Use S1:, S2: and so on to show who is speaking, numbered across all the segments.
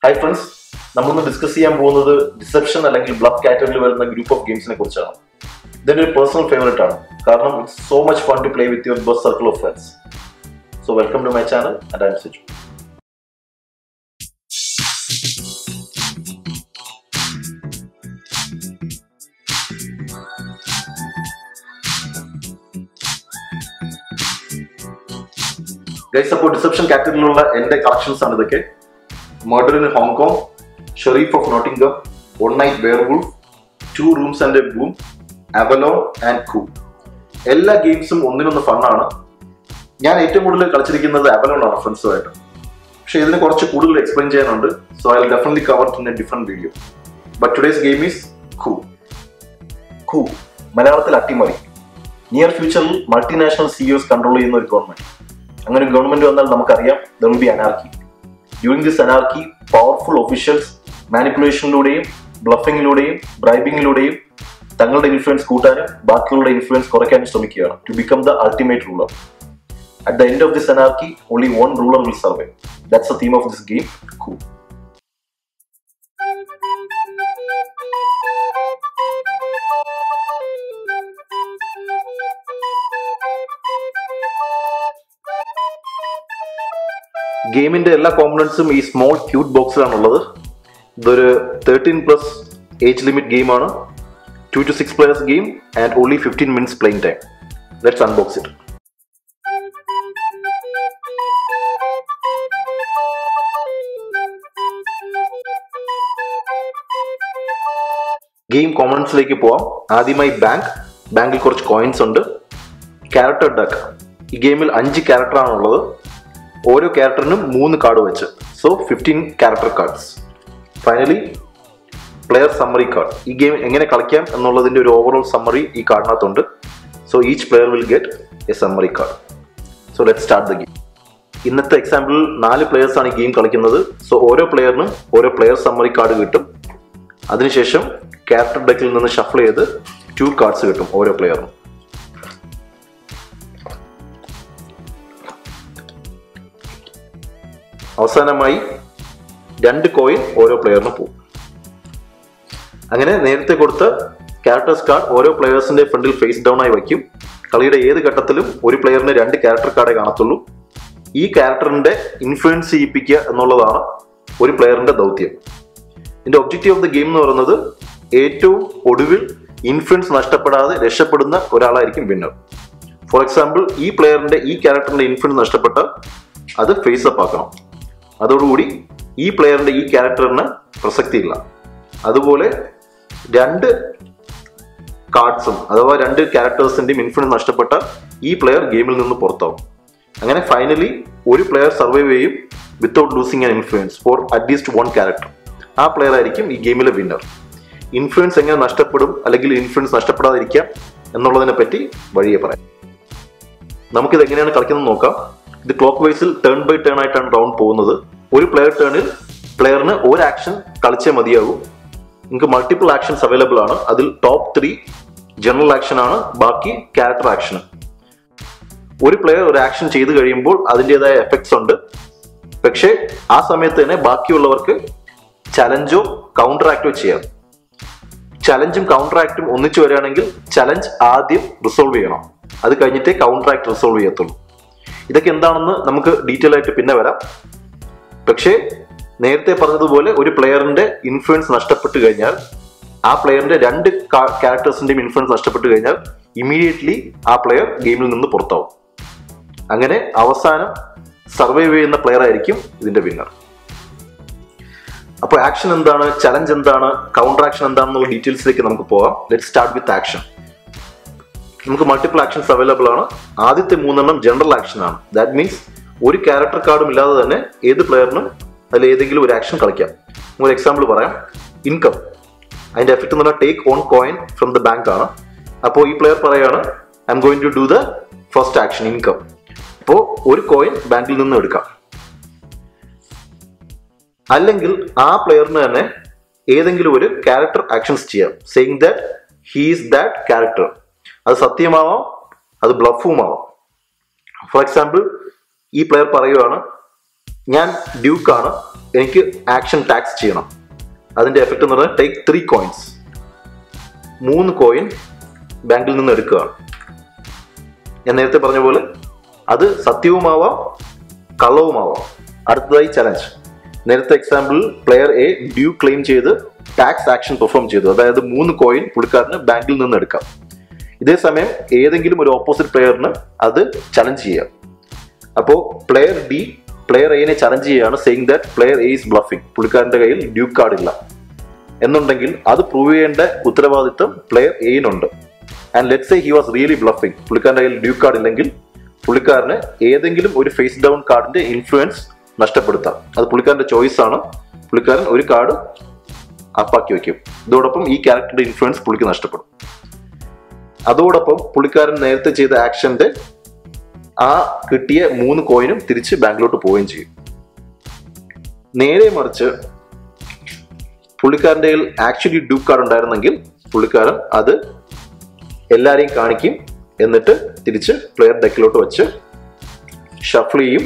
S1: hi friends നമ്മളിന്ന് discuss ചെയ്യാൻ പോകുന്നത് ഡിസെപ്ഷൻ അല്ലെങ്കിൽ ബ്ലഫ് കാറ്റഗറിയിൽ വരുന്ന ഗ്രൂപ്പ് ഓഫ് ഗെയിംസിനെ കുറിച്ചാണ് ഇതെന്റെ ഒരു പേഴ്സണൽ ഫേവറേറ്റ് ആണ് കാരണം it's so much fun to play with your bus circle of friends so welcome to my channel and I'm Siju guys അപ്പോൾ ഡിസെപ്ഷൻ കാറ്റഗറിയിലുള്ള എന്റെ കളക്ഷൻസ് ആണ് ഇതൊക്കെ murder in Hong Kong sheriff of Nottingham one night werewolf two rooms and a boom Avalon and coup എല്ലാ ഗെയിംസും ഒന്നിനൊന്ന് ഫണ്ണാണ് ഞാൻ ഏറ്റവും കൂടുതൽ കളിച്ചിരിക്കുന്നത് അവലോൺ ആണ് ഫ്രണ്ട്സുമായിട്ട് പക്ഷെ ഇതിന് കുറച്ച് കൂടുതൽ എക്സ്പ്ലെയിൻ ചെയ്യാനുണ്ട് so I definitely cover in a different video but today's game is coup coup മലയാളത്തിൽ അട്ടിമറി നിയർ ഫ്യൂച്ചറിൽ മൾട്ടിനാഷണൽ സിഇഒസ് കൺട്രോൾ ചെയ്യുന്ന ഒരു ഗവൺമെന്റ് അങ്ങനെ ഒരു ഗവൺമെന്റ് വന്നാൽ നമുക്കറിയാം there will be anarchy during this anarchy powerful officials മാനിപ്പുലേഷനിലൂടെയും ബ്ലഫിങ്ങിലൂടെയും ബ്രൈബിങ്ങിലൂടെയും തങ്ങളുടെ ഇൻഫ്ലുവൻസ് കൂട്ടാനും ബാക്കിയുള്ള ഇൻഫ്ലുവൻസ് കുറയ്ക്കാനും ശ്രമിക്കുകയാണ് to become the ultimate ruler at the end of this anarchy only one ruler will survive that's the theme of this game coup ഗെയിമിന്റെ എല്ലാ കോമ്പണൻസും ഈ സ്മോൾ ക്യൂട്ട് ബോക്സിലാണ് ഉള്ളത് ഇതൊരു തേർട്ടീൻ പ്ലസ് ഏജ് ലിമിറ്റ് ഗെയിമാണ് two to six players game and only fifteen minutes playing time let's unbox it game കോമൺസിലേക്ക് പോവാം ആദ്യമായി ബാങ്ക് ബാങ്കിൽ കുറച്ച് കോയിൻസ് ഉണ്ട് ക്യാരക്ടർ ഡക്ക് ഈ ഗെയിമിൽ അഞ്ച് ക്യാരക്ടറാണ് ഉള്ളത് ഓരോ ക്യാരക്ടറിനും മൂന്ന് കാർഡ് വെച്ച് so fifteen character cards finally player summary card ഈ ഗെയിം എങ്ങനെ കളിക്കാം എന്നുള്ളതിന്റെ ഒരു ഓവറോൾ സമ്മറി ഈ കാർഡിനകത്തുണ്ട് so each player will get a summary card so let start the game ഇന്നത്തെ എക്സാമ്പിളിൽ നാല് പ്ലെയേഴ്സ് ആണ് ഈ ഗെയിം കളിക്കുന്നത് സോ ഓരോ പ്ലെയറിനും ഓരോ പ്ലെയർ സമ്മറി കാർഡ് കിട്ടും അതിനുശേഷം ക്യാരക്ടർ ഡെക്കിൽ നിന്ന് ഷഫിൾ ചെയ്ത് ടു കാർഡ്സ് കിട്ടും ഓരോ പ്ലെയറിനും അവസാനമായി രണ്ട് കോയിൻ ഓരോ പ്ലെയറിന് പോകും അങ്ങനെ നേരത്തെ കൊടുത്ത ക്യാരക്ടേഴ്സ് കാർഡ് ഓരോ പ്ലെയേഴ്സിന്റെ ഫ്രണ്ടിൽ ഫേസ് ഡൗൺ ആയി വയ്ക്കും കളിയുടെ ഏത് ഘട്ടത്തിലും ഒരു പ്ലെയറിന് രണ്ട് ക്യാരക്ടർ കാർഡേ കാണത്തുള്ളൂ ഈ ക്യാരക്ടറിന്റെ ഇൻഫ്ലുവൻസ് ചെയ്യിപ്പിക്കുക എന്നുള്ളതാണ് ഒരു പ്ലെയറിന്റെ ദൗത്യം ഇതിന്റെ ഒബ്ജക്റ്റീവ് ഓഫ് ദ ഗെയിം എന്ന് പറയുന്നത് ഏറ്റവും ഒടുവിൽ ഇൻഫ്ലുവൻസ് നഷ്ടപ്പെടാതെ രക്ഷപ്പെടുന്ന ഒരാളായിരിക്കും വിന്നർ ഫോർ എക്സാമ്പിൾ ഈ പ്ലെയറിന്റെ ഈ ക്യാരക്ടറിന്റെ ഇൻഫ്ലുവൻസ് നഷ്ടപ്പെട്ടാൽ അത് ഫേസ് അപ്പ് ആക്കണം അതോടുകൂടി ഈ പ്ലെയറിന്റെ ഈ ക്യാരക്ടറിന് പ്രസക്തിയില്ല അതുപോലെ രണ്ട് കാർഡ്സും അഥവാ രണ്ട് ക്യാരക്ടേഴ്സിന്റെയും ഇൻഫ്ലുവൻസ് നഷ്ടപ്പെട്ട ഈ പ്ലെയർ ഗെയിമിൽ നിന്ന് പുറത്താവും അങ്ങനെ ഫൈനലി ഒരു പ്ലെയർ സർവൈവ് ചെയ്യും without losing an influence for at least one character ആ പ്ലെയർ ആയിരിക്കും ഈ ഗെയിമിലെ വിന്നർ ഇൻഫ്ലുവൻസ് എങ്ങനെ നഷ്ടപ്പെടും അല്ലെങ്കിൽ ഇൻഫ്ലുവൻസ് നഷ്ടപ്പെടാതിരിക്കാം എന്നുള്ളതിനെ പറ്റി വഴിയെ പറയാം നമുക്കിത് എങ്ങനെയാണ് കളിക്കുന്നത് നോക്കാം ഇത് ക്ലോക്ക് വൈസിൽ ടേൺ ബൈ ടേൺ ആയിട്ടാണ് റൗണ്ട് പോകുന്നത് ഒരു പ്ലെയർ ടേണിൽ പ്ലെയറിന് ഒരു ആക്ഷൻ കളിച്ചേ മതിയാകൂ നിങ്ങൾക്ക് മൾട്ടിപ്പിൾ ആക്ഷൻസ് അവൈലബിൾ ആണ് അതിൽ ടോപ്പ് ത്രീ ജനറൽ ആക്ഷൻ ആണ് ബാക്കി ക്യാരക്ടർ ആക്ഷൻ ഒരു പ്ലെയർ ഒരു ആക്ഷൻ ചെയ്തു കഴിയുമ്പോൾ അതിൻ്റെതായ എഫക്ട്സ് ഉണ്ട് പക്ഷേ ആ സമയത്ത് തന്നെ ബാക്കിയുള്ളവർക്ക് ചലഞ്ചോ കൗണ്ടർ ആക്റ്റോ ചെയ്യാം ചലഞ്ചും കൗണ്ടർ ആക്റ്റും ഒന്നിച്ചു വരികയാണെങ്കിൽ ചലഞ്ച് ആദ്യം റിസോൾവ് ചെയ്യണം അത് കഴിഞ്ഞിട്ടേ കൗണ്ടർ ആക്ട് റിസോൾവ് ചെയ്യത്തുള്ളൂ ഇതൊക്കെ എന്താണെന്ന് നമുക്ക് ഡീറ്റെയിൽ ആയിട്ട് പിന്നെ വരാം പക്ഷേ നേരത്തെ പറഞ്ഞതുപോലെ ഒരു പ്ലെയറിന്റെ ഇൻഫ്ലുവൻസ് നഷ്ടപ്പെട്ടു കഴിഞ്ഞാൽ ആ പ്ലെയറിന്റെ രണ്ട് ക്യാരക്ടേഴ്സിന്റെയും ഇൻഫ്ലുവൻസ് നഷ്ടപ്പെട്ടു കഴിഞ്ഞാൽ ഇമീഡിയറ്റ്ലി ആ പ്ലെയർ ഗെയിമിൽ നിന്ന് പുറത്താവും അങ്ങനെ അവസാനം സർവൈവ് ചെയ്യുന്ന പ്ലെയർ ആയിരിക്കും ഇതിന്റെ വിന്നർ അപ്പോൾ ആക്ഷൻ എന്താണ് ചലഞ്ച് എന്താണ് കൗണ്ടർ ആക്ഷൻ എന്താണെന്നുള്ള ഡീറ്റെയിൽസിലേക്ക് നമുക്ക് പോകാം ലെറ്റ് സ്റ്റാർട്ട് വിത്ത് ആക്ഷൻ നമുക്ക് മൾട്ടിപ്പിൾ ആക്ഷൻസ് അവൈലബിൾ ആണ് ആദ്യത്തെ മൂന്നെണ്ണം ജനറൽ ആക്ഷൻ ആണ് ദാറ്റ് മീൻസ് ഒരു ക്യാരക്ടർ കാർഡും ഇല്ലാതെ തന്നെ ഏത് പ്ലെയറിനും അതിൽ ഏതെങ്കിലും ഒരു ആക്ഷൻ കളിക്കാം ഒരു എക്സാമ്പിൾ പറയാം ഇൻകം അതിന്റെ എഫക്ട് എന്ന് പറഞ്ഞാൽ take on coin from the bank ആണ് അപ്പോൾ ഈ പ്ലെയർ പറയാണ് I'm going to do the first action income അപ്പോൾ ഒരു കോയിൻ ബാങ്കിൽ നിന്ന് എടുക്കാം അല്ലെങ്കിൽ ആ പ്ലെയറിന് തന്നെ ഏതെങ്കിലും ഒരു ക്യാരക്ടർ ആക്ഷൻസ് ചെയ്യാം saying that he's that character അത് സത്യമാവാം അത് ബ്ലഫുമാവാം ഫോർ എക്സാമ്പിൾ ഈ പ്ലെയർ പറയുവാണ് ഞാൻ ഡ്യൂക്ക് ആണ് എനിക്ക് ആക്ഷൻ ടാക്സ് ചെയ്യണം അതിന്റെ എഫക്റ്റ് എന്ന് പറഞ്ഞാൽ ടേക്ക് ത്രീ കോയിൻസ് മൂന്ന് കോയിൻ ബാങ്കിൽ നിന്ന് എടുക്കുകയാണ് ഞാൻ നേരത്തെ പറഞ്ഞ പോലെ അത് സത്യവുമാവാം കള്ളവുമാവാം അടുത്തതായി ചലഞ്ച് നേരത്തെ example player A duke claim ചെയ്ത് ടാക്സ് ആക്ഷൻ പെർഫോം ചെയ്തു അതായത് മൂന്ന് കോയിൻ പുള്ളിക്കാരന് ബാങ്കിൽ നിന്ന് എടുക്കാം ഇതേ സമയം ഏതെങ്കിലും ഒരു ഓപ്പോസിറ്റ് പ്ലെയറിന് അത് ചലഞ്ച് ചെയ്യാം അപ്പോൾ പ്ലെയർ ഡി പ്ലെയർ എനെ ചലഞ്ച് ചെയ്യുകയാണ് saying that player A is bluffing പുള്ളിക്കാരന്റെ കയ്യിൽ ഡ്യൂ കാർഡ് ഇല്ല എന്നുണ്ടെങ്കിൽ അത് പ്രൂവ് ചെയ്യേണ്ട ഉത്തരവാദിത്വം പ്ലെയർ എയിനുണ്ട് and let say he was really bluffing പുള്ളിക്കാരന്റെ കയ്യിൽ ഡ്യൂ കാർഡ് ഇല്ലെങ്കിൽ പുള്ളിക്കാരന് ഏതെങ്കിലും ഒരു ഫേസ് ഡൗൺ കാർഡിന്റെ ഇൻഫ്ലുവൻസ് നഷ്ടപ്പെടുത്താം അത് പുള്ളിക്കാരന്റെ ചോയ്സ് ആണ് പുള്ളിക്കാരൻ ഒരു കാർഡ് അപ്പാക്കി വെക്കും ഇതോടൊപ്പം ഈ ക്യാരക്ടറുടെ ഇൻഫ്ലുവൻസ് പുള്ളിക്ക് നഷ്ടപ്പെടും അതോടൊപ്പം പുള്ളിക്കാരൻ നേരത്തെ ചെയ്ത ആക്ഷന്റെ ആ കിട്ടിയ മൂന്ന് കോയിനും തിരിച്ച് ബാങ്കിലോട്ട് പോവുകയും ചെയ്യും നേരെ മറിച്ച് പുള്ളിക്കാരൻ്റെ കയ്യിൽ ആക്ച്വലി ഡ്യൂ കാർഡ് ഉണ്ടായിരുന്നെങ്കിൽ പുള്ളിക്കാരൻ അത് എല്ലാരെയും കാണിക്കും എന്നിട്ട് തിരിച്ച് പ്ലെയർ ഡെക്കിലോട്ട് വെച്ച് ഷഫിൾ ചെയ്യും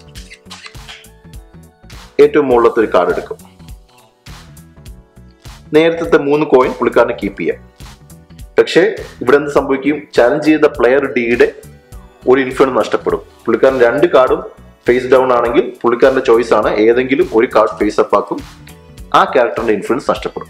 S1: ഏറ്റവും മുകളിലത്തെ ഒരു കാർഡ് എടുക്കും നേരത്തെ മൂന്ന് കോയിൻ പുള്ളിക്കാരനെ കീപ്പ് ചെയ്യാം പക്ഷേ ഇവിടെ എന്ത് സംഭവിക്കും ചലഞ്ച് ചെയ്ത പ്ലെയർ ഡിയുടെ ഒരു ഇൻഫ്ലുവൻസ് നഷ്ടപ്പെടും പുള്ളിക്കാരൻ രണ്ട് കാർഡും ഫേസ് ഡൗൺ ആണെങ്കിൽ പുള്ളിക്കാരന്റെ ചോയ്സ് ആണ് ഏതെങ്കിലും ഒരു കാർഡ് ഫേസ് അപ്പ് ആക്കും ആ ക്യാരക്ടറിന്റെ ഇൻഫ്ലുവൻസ് നഷ്ടപ്പെടും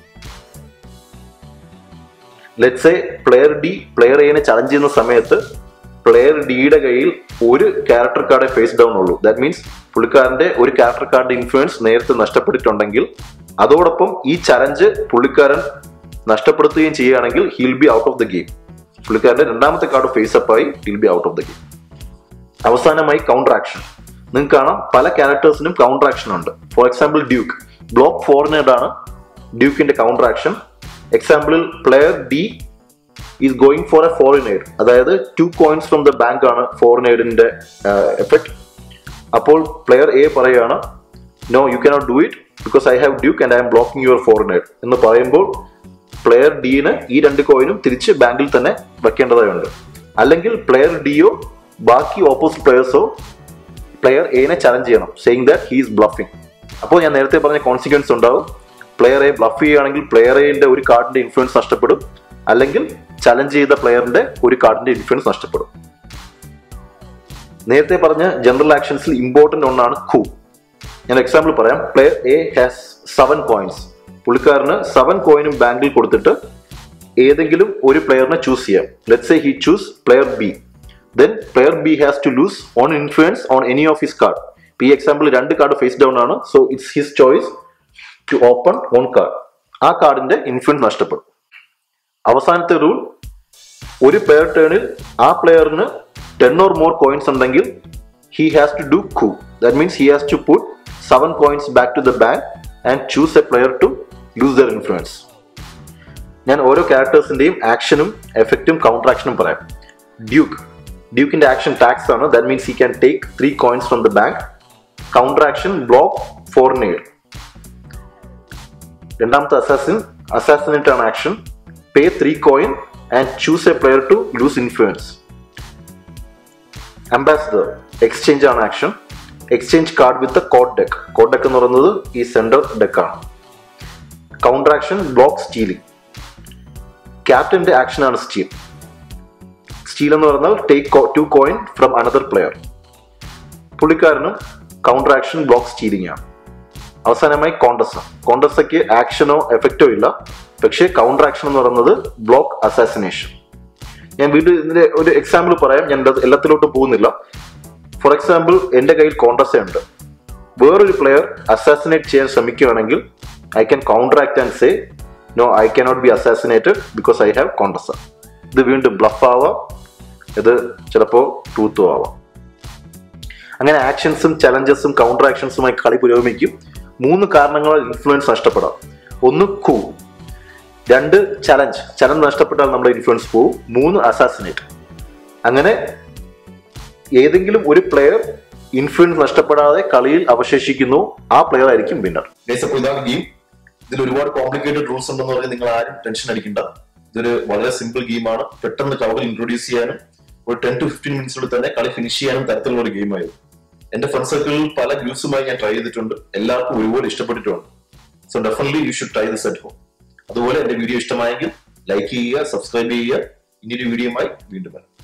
S1: let's A player D player എനെ ചലഞ്ച് ചെയ്യുന്ന സമയത്ത് പ്ലെയർ ഡിയുടെ കയ്യിൽ ഒരു ക്യാരക്ടർ കാർഡേ ഫേസ് ഡൗൺ ഉള്ളൂ ദാറ്റ് മീൻസ് പുള്ളിക്കാരന്റെ ഒരു ക്യാരക്ടർ കാർഡിന്റെ ഇൻഫ്ലുവൻസ് നേരത്തെ നഷ്ടപ്പെട്ടിട്ടുണ്ടെങ്കിൽ അതോടൊപ്പം ഈ ചലഞ്ച് പുള്ളിക്കാരൻ നഷ്ടപ്പെടുത്തുകയും ചെയ്യുകയാണെങ്കിൽ he'll be out of the game പുള്ളിക്കാരന്റെ രണ്ടാമത്തെ കാർഡ് ഫേസ് അപ്പ് ആയി he'll be out of the game അവസാനമായി കൗണ്ടർ ആക്ഷൻ നിങ്ങൾക്ക് കാണാം പല ക്യാരക്ടേഴ്സിനും കൗണ്ടർ ആക്ഷൻ ഉണ്ട് for example duke block foreign aid ആണ് ഡ്യൂക്കിന്റെ കൗണ്ടർ ആക്ഷൻ എക്സാമ്പിളിൽ player D is going for a foreign aid അതായത് two coins from the bank ആണ് ഫോറിനേഡിന്റെ എഫക്ട് അപ്പോൾ പ്ലെയർ എ പറയുകയാണ് no you cannot do it because I have Duke and I'm blocking your foreign aid എന്ന് പറയുമ്പോൾ player ഡിന് ഈ രണ്ട് കോയിനും തിരിച്ച് ബാങ്കിൽ തന്നെ വെക്കേണ്ടതായുണ്ട് അല്ലെങ്കിൽ പ്ലെയർ ഡിയോ ബാക്കി ഓപ്പോസിറ്റ് പ്ലെയേഴ്സോ പ്ലെയർ എനെ ചലഞ്ച് ചെയ്യണം സെയിങ് ദാറ്റ് ഹീസ് ബ്ലഫിംഗ് അപ്പോൾ ഞാൻ നേരത്തെ പറഞ്ഞ കോൺസിക്വൻസ് ഉണ്ടാവും പ്ലെയർ എ ബ്ലഫ് ചെയ്യുകയാണെങ്കിൽ പ്ലെയർ എന്റെ ഒരു കാർഡിന്റെ ഇൻഫ്ലുവൻസ് നഷ്ടപ്പെടും അല്ലെങ്കിൽ ചലഞ്ച് ചെയ്ത പ്ലെയറിന്റെ ഒരു കാർഡിന്റെ ഇൻഫ്ലുവൻസ് നഷ്ടപ്പെടും നേരത്തെ പറഞ്ഞ ജനറൽ ആക്ഷൻസിൽ ഇമ്പോർട്ടന്റ് ഒന്നാണ് കൂ ഞാൻ എക്സാമ്പിൾ പറയാം player A has seven coins പുള്ളിക്കാരന് സെവൻ കോയിനും ബാങ്കിൽ കൊടുത്തിട്ട് ഏതെങ്കിലും ഒരു പ്ലെയറിനെ ചൂസ് ചെയ്യാം let say he choose player B then player B has to lose one influence on any of his card ഈ എക്സാമ്പിൾ രണ്ട് കാർഡ് ഫേസ് ഡൗൺ ആണ് so it's his choice to open one card ആ കാർഡിന്റെ influence നഷ്ടപ്പെടും അവസാനത്തെ rule ഒരു player ടേണിൽ ആ പ്ലെയറിന് ടെൻ ഓർ മോർ കോയിൻസ് ഉണ്ടെങ്കിൽ he has to do coup that means he has to put seven coins back to the bank and choose a player to lose their influence ഞാൻ ഓരോ ക്യാരക്ടേഴ്സിന്റെയും ആക്ഷനും എഫക്റ്റും കൗണ്ടർ ആക്ഷനും പറയാം ഡ്യൂക്ക് ഡ്യൂക്കിന്റെ ആക്ഷൻ ടാക്സ് ആണ് that means he can take three coins from the bank counter action block foreign aid രണ്ടാമത്തെ അസാസിൻ അസാസിനേറ്റ് ആണ് action pay three coin and choose a player to lose influence ambassador exchange ആണ് action exchange card with court deck court deck എന്ന് പറയുന്നത് ഈ centre deck ആണ് counter action block stealing ക്യാപ്റ്റന്റെ action ആണ് steal steal എന്ന് പറഞ്ഞാൽ take two coin from another player പുള്ളിക്കാരനും കൗണ്ടർ ആക്ഷൻ ബ്ലോക്ക് സ്റ്റീലിംഗ് ആണ് അവസാനമായി കോണ്ടസ കോണ്ടസയ്ക്ക് ആക്ഷനോ എഫക്റ്റോ ഇല്ല പക്ഷേ കൗണ്ടർ ആക്ഷൻ എന്ന് പറയുന്നത് ബ്ലോക്ക് അസാസിനേഷൻ ഞാൻ വീണ്ടും ഇതിന്റെ ഒരു എക്സാമ്പിൾ പറയാം ഞാൻ ഇത് എല്ലാത്തിലോട്ടും പോകുന്നില്ല ഫോർ എക്സാമ്പിൾ എന്റെ കയ്യിൽ കോണ്ടസ ഉണ്ട് വേറൊരു പ്ലെയർ അസാസിനേറ്റ് ചെയ്യാൻ ശ്രമിക്കുകയാണെങ്കിൽ I can counter act and say no I cannot be assassinated because I have Contessa ഇത് വീണ്ടും ബ്ലഫ് ആവാം ഇത് ചിലപ്പോൾ ട്രൂത്തും ആവാം അങ്ങനെ ആക്ഷൻസും ചലഞ്ചസും കൗണ്ടർ ആക്ഷൻസുമായി കളി പുരോഗമിക്കും മൂന്ന് കാരണങ്ങളാൽ ഇൻഫ്ലുവൻസ് നഷ്ടപ്പെടാം ഒന്ന് കൂ രണ്ട് ചലഞ്ച് ചലഞ്ച് നഷ്ടപ്പെട്ടാൽ നമ്മുടെ ഇൻഫ്ലുവൻസ് പോവും മൂന്ന് അസാസിനേറ്റ് അങ്ങനെ ഏതെങ്കിലും ഒരു പ്ലെയർ ഇൻഫ്ലുവൻസ് നഷ്ടപ്പെടാതെ കളിയിൽ അവശേഷിക്കുന്നു ആ പ്ലെയർ ആയിരിക്കും വിന്നർ
S2: അപ്പോൾ ഇതാണ് ഗെയിം ഇതിൽ ഒരുപാട് കോംപ്ലിക്കേറ്റഡ് റൂൾസ് ഉണ്ടെന്ന് പറഞ്ഞാൽ നിങ്ങൾ ആരും ടെൻഷൻ അടിക്കണ്ട ഇതൊരു വളരെ സിമ്പിൾ ഗെയിമാണ് പെട്ടെന്ന് ക്ലൗഡിൽ ഇൻട്രൊഡ്യൂസ് ചെയ്യാനും ഒരു ടെൻ ടു ഫിഫ്റ്റീൻ മിനിറ്റ്സിനുള്ളിൽ തന്നെ കളി ഫിനിഷ് ചെയ്യാനും തരത്തിലുള്ള ഒരു ഗെയിമായിരുന്നു എന്റെ ഫ്രണ്ട് സർക്കിളിൽ പല ഗ്രൂപ്പ്സുമായി ഞാൻ ട്രൈ ചെയ്തിട്ടുണ്ട് എല്ലാവർക്കും ഒരുപോലെ ഇഷ്ടപ്പെട്ടിട്ടുണ്ട് so definitely you should try this at home അതുപോലെ എന്റെ വീഡിയോ ഇഷ്ടമായെങ്കിൽ ലൈക്ക് ചെയ്യുക സബ്സ്ക്രൈബ് ചെയ്യുക ഇനിയൊരു വീഡിയോയുമായി വീണ്ടും വരാം